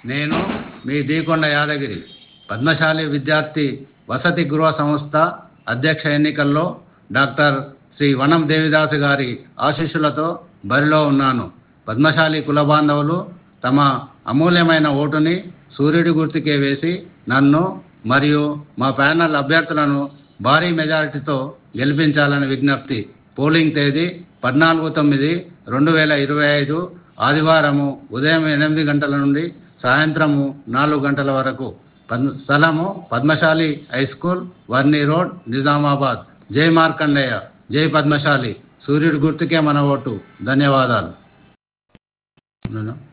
నేను మీ డీకొండ యాదగిరి పద్మశాలి విద్యార్థి వసతి గృహ సంస్థ అధ్యక్ష ఎన్నికల్లో డాక్టర్ శ్రీ వనం దేవిదాసు గారి ఆశీస్సులతో బరిలో ఉన్నాను పద్మశాలి కుల బాంధవులు తమ అమూల్యమైన ఓటుని సూర్యుడి గుర్తుకే వేసి నన్ను మరియు మా ప్యానల్ అభ్యర్థులను భారీ మెజారిటీతో గెలిపించాలని విజ్ఞప్తి పోలింగ్ తేదీ పద్నాలుగు తొమ్మిది రెండు వేల ఇరవై ఐదు ఆదివారము ఉదయం ఎనిమిది గంటల నుండి సాయంత్రము నాలుగు గంటల వరకు పద్మ స్థలము Padmashali high school Varni road Nizamabad జై మార్కండేయ జై పద్మశాలి సూర్యుడి గుర్తుకే మన ఓటు ధన్యవాదాలు